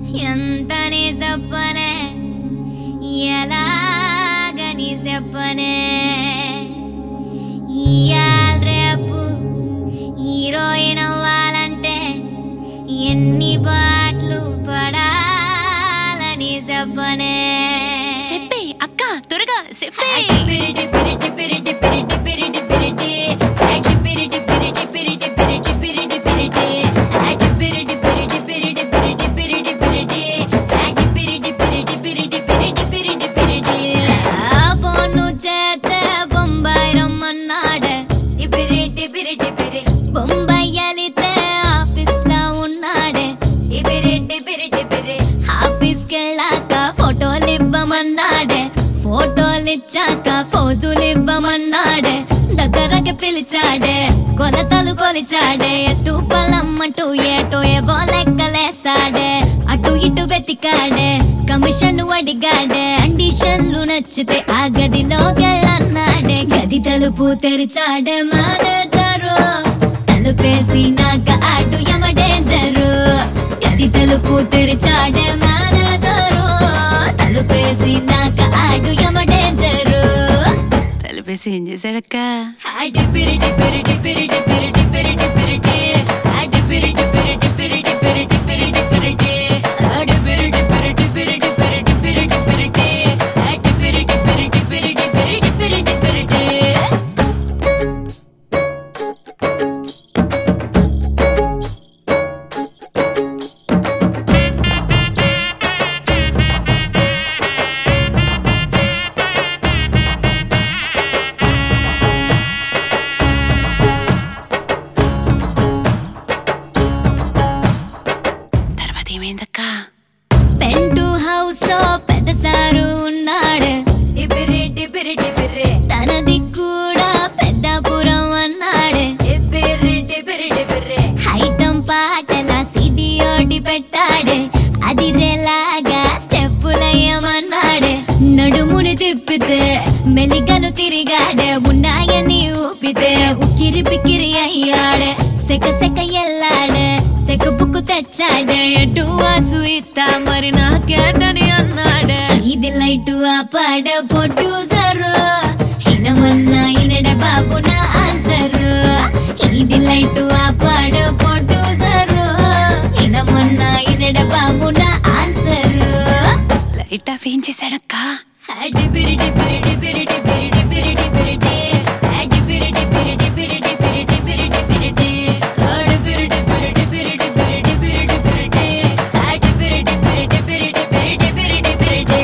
ఎంతని చెప్పనే ఎలాగని చెప్పనే ఇయాల రేపు హీరోయిన్ అవ్వాలంటే ఎన్ని పాటలు పడాలని చెప్పనే చెప్పే అక్క త్వరగా చెప్పే పిరిటి పిరిటి పిరిటి పిరిటి పిరిటి పిరిటి అటి పిరిటి పిరిటి పిరిటి పిరిటి పిరిటి పిరిటి అటి పిరిటి పిరిటి పిరిటి పిరిటి పిరిటి పిరిటి అటి పిరిటి పిరిటి పిరిటి పిరిటి పిరిటి పిరిటి ఆ ఫోను చేతే బొంబాయి రమ్మన్నాడు ఈ పిరిటి పిరిటి పిరి బొంబాయి వెళితే ఆఫీస్ లో ఉన్నాడు ఈ పిరిటి పిరిటి పిరి ఆఫీస్ కెళ్ళాక ఫోటోలు ఇవ్వమన్నాడే ఫోటోలు ఇచ్చాక ఫోజులు ఇవ్వమన్నాడే దగ్గరకి పిలిచాడే కొలతలు కొలిచాడే ఎత్తు పలమ్మటూ ఏటో ఏవో లెక్కలేసాడే అటు ఇటు వెతికాడే కమిషన్ అడిగాడే కండిషన్లు నచ్చితే ఆ గదిలోకెళ్ళన్నాడే గది తలుపు తెరిచాడే మేనేజరు తలుపేసి నాక అటు యమడేంజరు గది తలుపు తెరిచాడే మేనేజరు తలుపేసి నాక అటు యమడేంజరు తలిపేసి ఏం చేశాడక్క అడి పిరిటి పిరిటి పిరిటి పిరిటి పిరిటి పిరిటి అడి పిరిటి పిరిటి పిరిటి పిరిటి పిరిటి పిరిటి అడి పిరిటి పిరిటి పిరిటి పిరిటి పిరిటి పిరిటి అడి పిరిటి పిరిటి పిరిటి పిరిటి పిరిటి పిరిటి తర్వాత ఏమైందక్క పెంటు హౌస్ లో పెద్ద సారు ఉన్నాడు ఇపిరిటి పిరిటి పిర్రి తనది కూడా పెద్దపురం అన్నాడు ఇపిరిటి పిరిటి పిర్రి హైటం పాటల సిడి ఓటి పెట్టాడు అది రేలాగా స్టెప్పులయ్యమన్నాడు నడుముని తిప్పితే మెలికలు తిరిగాడే ఉన్నాయని ఊపితే ఉక్కిరి పిక్కిరి అయ్యాడు సెక సెక ఎల్లాడు సెక బుక్కు తెచ్చాడే ఎటు వాసు ఇత్తా మరి నాకేటని అన్నాడు ఇది లైటు ఆపాడ పొడ్యూసరు హినమన్నా ఇనడ బాబు నా ఆన్సరు ఇది లైటు ఆపాడ పొడ్యూసరు హినమన్నా ఇనడ బాబు నా ఆన్సరు లైట్ ఆఫ్ ఏం చేశాడక్క అడి బిరిడి బిరిడి బిరిడి బిరిడి బిరిడి బిరిడి అడి బిరిడి బిరిడి బిరిడి బిరిడి బిరిడి బిరిడి అడి బిరిడి బిరిడి బిరిడి బిరిడి బిరిడి బిరిడి అడి బిరిడి బిరిడి బిరిడి బిరిడి బిరిడి బిరిడి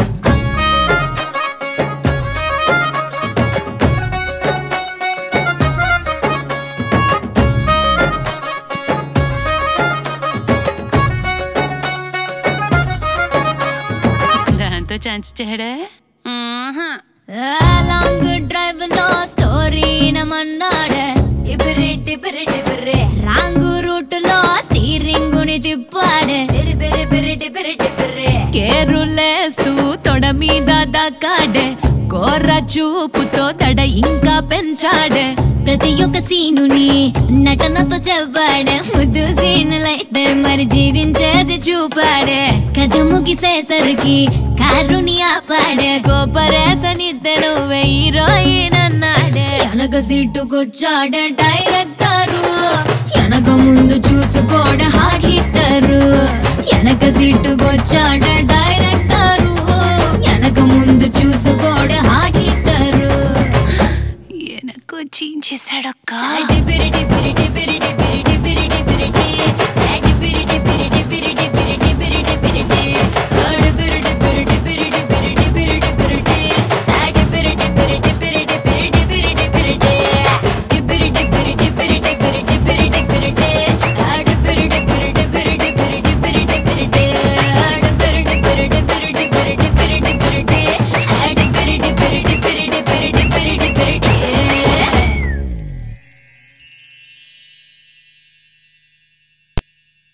దాంతో ఛాన్స్ ఇచ్చాడా ఆహా. లాంగ్ డ్రైవ్ లో స్టోరీ నమన్నాడు ఇబిరిటి బిరిటి బిర్రి రాంగ్ రూట్ లో స్టీరింగ్ ని తిప్పాడు బిరి బిరి బిరిటి బిరిటి బిర్రి కేరులేస్తూ తొడ మీద దక్కాడే కోర్ర చూపుతో తడ ఇంకా పెంచాడే ప్రతి ఒక్క సీనుని నటనతో చెప్పాడు ముద్దు సీనులైతే మరి జీవించేది చూపాడే కథ ముగిసేసరికి కారుని ఆపాడే గోపరేసనిద్దరు హీరోయిన్ అన్నాడే వెనక సీటుకొచ్చాడే డైరెక్టరు వెనక ముందు చూసుకోడ హార్ట్ హిట్టరు వెనక సీటుకొచ్చాడే డైరెక్టరు వెనక ముందు చూసుకోడ హార్ట్ హిట్టరు వెనక్కి వచ్చి ఏం చేశాడక్క